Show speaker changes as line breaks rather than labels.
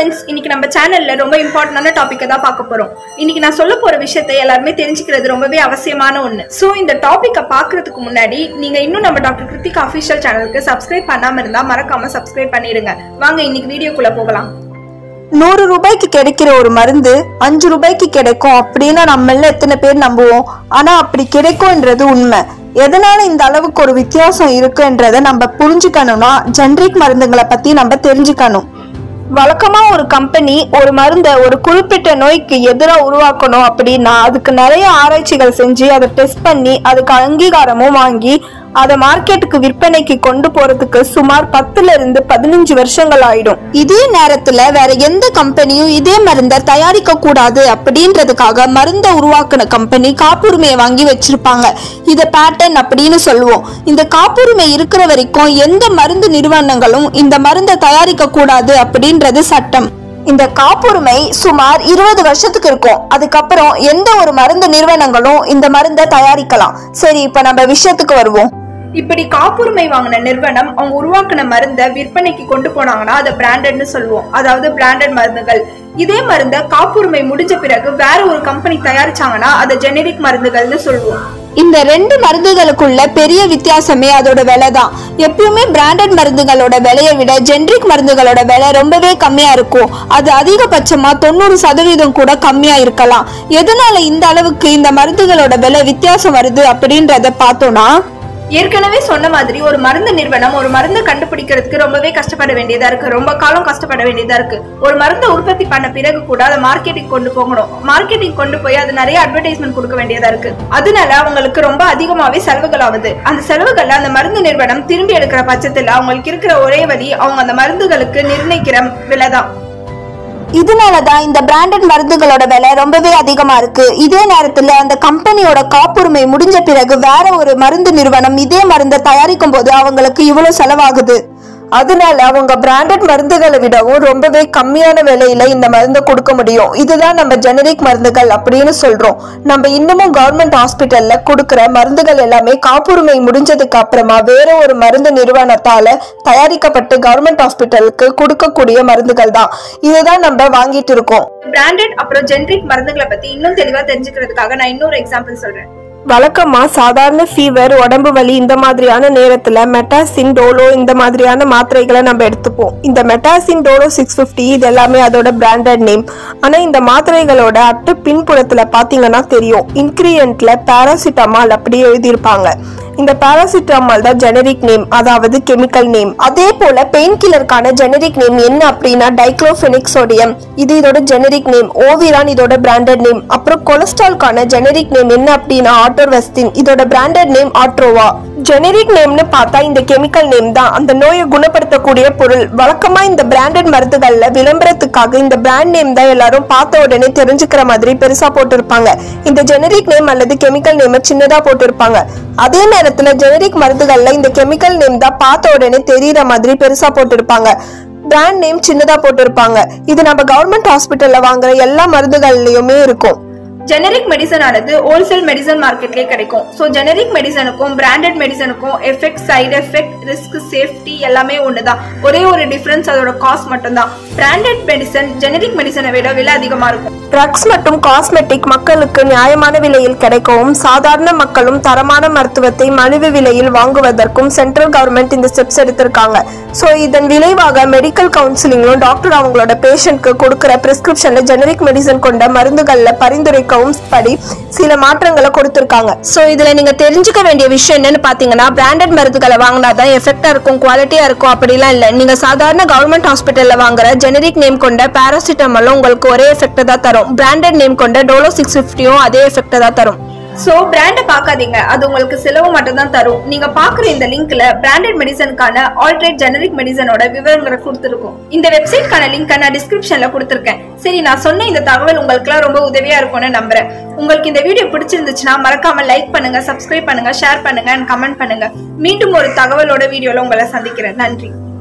friends இன்னைக்கு நம்ம சேனல்ல ரொம்ப இம்பார்ட்டன்டான டாபிக்கை தான் பார்க்க போறோம் இன்னைக்கு நான் சொல்ல போற விஷயத்தை எல்லாருமே தெரிஞ்சுக்கிறது ரொம்பவே அவசியமான ஒண்ணு ஸோ இந்த டாபிக்கை பார்க்கறதுக்கு முன்னாடி நீங்க இன்னும் நம்ம டாக்டர் கிருத்திகா அஃபிஷியல் சேனலுக்கு சப்ஸ்கிரைப் பண்ணாம இருந்தா மறக்காம சப்ஸ்கிரைப் பண்ணிடுங்க வாங்க இன்னைக்கு வீடியோக்குள்ள போகலாம்
நூறு ரூபாய்க்கு கிடைக்கிற ஒரு மருந்து அஞ்சு ரூபாய்க்கு கிடைக்கும் அப்படின்னு நம்மள எத்தனை பேர் நம்புவோம் ஆனா அப்படி கிடைக்கும்ன்றது உண்மை எதனால இந்த அளவுக்கு ஒரு வித்தியாசம் இருக்குன்றத நம்ம புரிஞ்சுக்கணும்னா ஜென்ரிக் மருந்துங்களை பத்தி நம்ம தெரிஞ்சுக்கணும் வழக்கமா ஒரு கம்பெனி ஒரு மருந்தை ஒரு குறிப்பிட்ட நோய்க்கு எதிராக உருவாக்கணும் அப்படின்னா அதுக்கு நிறைய ஆராய்ச்சிகள் செஞ்சு அதை டெஸ்ட் பண்ணி அதுக்கு அங்கீகாரமும் வாங்கி அதை மார்க்கெட்டுக்கு விற்பனைக்கு கொண்டு போறதுக்கு சுமார் பத்துல இருந்து பதினஞ்சு வருஷங்கள் ஆயிடும் இதே நேரத்துல வேற எந்த கம்பெனியும் இதே மருந்தை தயாரிக்க கூடாது அப்படின்றதுக்காக மருந்தை உருவாக்குன கம்பெனி காப்புரிமையை வாங்கி வச்சிருப்பாங்க இத பேட்டன் அப்படின்னு சொல்லுவோம் இந்த காப்புரிமை இருக்கிற வரைக்கும் எந்த மருந்து நிறுவனங்களும் இந்த மருந்தை தயாரிக்க கூடாது அப்படின்றது சட்டம் இந்த காப்புரிமை சுமார் இருபது வருஷத்துக்கு இருக்கும் அதுக்கப்புறம் எந்த ஒரு மருந்து நிறுவனங்களும் இந்த மருந்தை தயாரிக்கலாம் சரி இப்ப நம்ம விஷயத்துக்கு வருவோம்
இப்படி காப்புரிமை வாங்கின நிறுவனம் அவங்க உருவாக்குன மருந்தை விற்பனைக்கு கொண்டு போனாங்கன்னா அதை பிராண்டட்னு சொல்லுவோம் அதாவது பிராண்டட் மருந்துகள் இதே மருந்தை காப்புரிமை முடிஞ்ச பிறகு வேற ஒரு கம்பெனி தயாரிச்சாங்கன்னா அதை ஜெனரிக் மருந்துகள்னு சொல்லுவோம்
இந்த ரெண்டு மருந்துகளுக்குள்ள பெரிய வித்தியாசமே அதோட விலை தான் எப்பயுமே பிராண்டட் மருந்துகளோட விலையை விட ஜென்ரிக் மருந்துகளோட விலை ரொம்பவே கம்மியா இருக்கும் அது அதிகபட்சமா தொண்ணூறு சதவீதம் கூட கம்மியா இருக்கலாம் எதனால இந்த அளவுக்கு இந்த மருந்துகளோட விலை வித்தியாசம் வருது அப்படின்றத பார்த்தோம்னா
ஏற்கனவே சொன்ன மாதிரி ஒரு மருந்து நிறுவனம் ஒரு மருந்து கண்டுபிடிக்கிறதுக்கு ரொம்பவே கஷ்டப்பட வேண்டியதா இருக்கு ரொம்ப காலம் கஷ்டப்பட வேண்டியதா இருக்கு ஒரு மருந்தை உற்பத்தி பண்ண பிறகு கூட அதை மார்க்கெட்டிங் கொண்டு போகணும் மார்க்கெட்டிங் கொண்டு போய் அது நிறைய அட்வர்டைஸ்மெண்ட் கொடுக்க வேண்டியதா இருக்கு அதனால அவங்களுக்கு ரொம்ப அதிகமாவே செலவுகள் ஆகுது அந்த செலவுகள்ல அந்த மருந்து நிறுவனம் திரும்பி எடுக்கிற பட்சத்துல அவங்களுக்கு இருக்கிற ஒரே வழி அவங்க அந்த மருந்துகளுக்கு நிர்ணயிக்கிற விலை தான்
இதனால தான் இந்த பிராண்டட் மருந்துகளோட விலை ரொம்பவே அதிகமா இருக்கு இதே நேரத்துல அந்த கம்பெனியோட காப்புரிமை முடிஞ்ச பிறகு வேற ஒரு மருந்து நிறுவனம் இதே மருந்தை தயாரிக்கும் போது அவங்களுக்கு இவ்வளவு செலவாகுது அதனால அவங்க பிராண்டட் மருந்துகளை விடவும் ரொம்பவே கம்மியான விலையில இந்த மருந்தை கொடுக்க முடியும் இதுதான் நம்ம ஜெனரிக் மருந்துகள் அப்படின்னு சொல்றோம் நம்ம இன்னமும் கவர்மெண்ட் ஹாஸ்பிட்டல்ல கொடுக்கிற மருந்துகள் எல்லாமே காப்புரிமை முடிஞ்சதுக்கு அப்புறமா வேற ஒரு மருந்து நிறுவனத்தால தயாரிக்கப்பட்டு கவர்மெண்ட் ஹாஸ்பிட்டலுக்கு கொடுக்கக்கூடிய மருந்துகள் தான் இதுதான் நம்ம வாங்கிட்டு இருக்கோம்
பிராண்டட் அப்புறம் ஜெனரிக் மருந்துகளை பத்தி இன்னும் தெளிவா தெரிஞ்சுக்கிறதுக்காக நான் இன்னொரு எக்ஸாம்பிள் சொல்றேன்
வழக்கமா சாதாரண ஃபீவர் உடம்பு வலி இந்த மாதிரியான நேரத்துல மெட்டாசின் டோலோ இந்த மாதிரியான மாத்திரைகளை நம்ம எடுத்துப்போம் இந்த மெட்டாசின் டோலோ சிக்ஸ் ஃபிஃப்டி இது எல்லாமே அதோட பிராண்டட் நேம் ஆனா இந்த மாத்திரைகளோட அட்டு பின்புறத்துல பாத்தீங்கன்னா தெரியும் இன்கிரியன்ட்ல பாராசிட்டமால் அப்படி எழுதியிருப்பாங்க இந்த பாராசிட்டமால் தான் ஜெனரிக் நேம் அதாவது கெமிக்கல் நேம்
அதே போல பெயின் கில்லருக்கான ஜெனரிக் நேம் என்ன அப்படின்னா டைக்ளோஃபெனிக் சோடியம் இது இதோட ஜெனரிக் நேம் ஓவிரான் இதோட பிராண்டட் நேம் அப்புறம் கொலஸ்ட்ரால்கான ஜெனரிக் நேம் என்ன அப்படின்னா ஆட்டோர்வெஸ்டின் இதோட பிராண்டட் நேம் ஆட்ரோவா
ஜெனரிக் நேம்னு பார்த்தா இந்த கெமிக்கல் நேம் தான் அந்த நோயை குணப்படுத்தக்கூடிய பொருள் வழக்கமா இந்த பிராண்டட் மருந்துகள்ல விளம்பரத்துக்காக இந்த பிராண்ட் நேம் தான் எல்லாரும் பார்த்த உடனே தெரிஞ்சுக்கிற மாதிரி பெருசா போட்டிருப்பாங்க இந்த ஜெனரிக் நேம் அல்லது கெமிக்கல் நேம் சின்னதா போட்டிருப்பாங்க அதே நேரத்துல ஜெனரிக் மருந்துகள்ல இந்த கெமிக்கல் நேம் தான் பார்த்த உடனே தெரியற மாதிரி பெருசா போட்டிருப்பாங்க பிராண்ட் நேம் சின்னதா போட்டிருப்பாங்க இது நம்ம கவர்மெண்ட் ஹாஸ்பிட்டல்ல வாங்குற எல்லா மருந்துகள்லயுமே இருக்கும்
ஜெனரிக் மெடிசன் ஆனது ஹோல்சேல் மெடிசன் மார்க்கெட்லயே கிடைக்கும் ஸோ ஜெனரிக் மெடிசனுக்கும் பிராண்டட் மெடிசனுக்கும் effect side effect risk safety எல்லாமே ஒண்ணுதான் ஒரே ஒரு டிஃபரன்ஸ் அதோட காஸ்ட் மட்டும்தான் பிராண்டட் மெடிசன் ஜெனரிக் மெடிசனை விட விலை அதிகமா இருக்கும்
ட்ரக்ஸ் மற்றும் காஸ்மெட்டிக் மக்களுக்கு நியாயமான விலையில் கிடைக்கவும் சாதாரண மக்களும் தரமான மருத்துவத்தை மலிவு விலையில் வாங்குவதற்கும் சென்ட்ரல் கவர்மெண்ட் இந்த ஸ்டெப்ஸ் எடுத்திருக்காங்க ஸோ இதன் விளைவாக மெடிக்கல் கவுன்சிலிங்லும் டாக்டர் அவங்களோட பேஷண்ட்க்கு கொடுக்குற பிரிஸ்கிரிப்ஷன்ல ஜெனரிக் மெடிசன் கொண்ட மருந்துகள்ல பரிந்துரைக்கவும் படி சில மாற்றங்களை கொடுத்திருக்காங்க
ஸோ இதுல நீங்க தெரிஞ்சுக்க வேண்டிய விஷயம் என்னன்னு பாத்தீங்கன்னா பிராண்டட் மருந்துகளை வாங்கினா தான் எஃபெக்டா இருக்கும் குவாலிட்டியா இருக்கும் அப்படிலாம் இல்ல நீங்க சாதாரண கவர்மெண்ட் ஹாஸ்பிட்டல்ல வாங்குற ஜெனரிக் நேம் கொண்ட பாராசிட்டமாலும் உங்களுக்கு ஒரே எஃபெக்ட் தான் தரும் பிராண்டட் நேம் கொண்ட டோலோ சிக்ஸ் ஃபிஃப்டியும் அதே எஃபெக்ட் தான் தரும்
ஸோ பிராண்டை பார்க்காதீங்க அது உங்களுக்கு செலவு மட்டும் தான் தரும் நீங்க பாக்குற இந்த லிங்க்ல பிராண்டட் மெடிசனுக்கான ஆல்ட்ரேட் ஜெனரிக் மெடிசனோட விவரங்களை கொடுத்துருக்கோம் இந்த வெப்சைட்கான லிங்க் நான் டிஸ்கிரிப்ஷன்ல கொடுத்துருக்கேன் சரி நான் சொன்ன இந்த தகவல் உங்களுக்குலாம் ரொம்ப உதவியா இருக்கும்னு நம்புறேன் உங்களுக்கு இந்த வீடியோ பிடிச்சிருந்துச்சுன்னா மறக்காம லைக் பண்ணுங்க சப்ஸ்கிரைப் பண்ணுங்க ஷேர் பண்ணுங்க அண்ட் கமெண்ட் பண்ணுங்க மீண்டும் ஒரு தகவலோட வீடியோல உங்களை சந்திக்கிறேன் நன்றி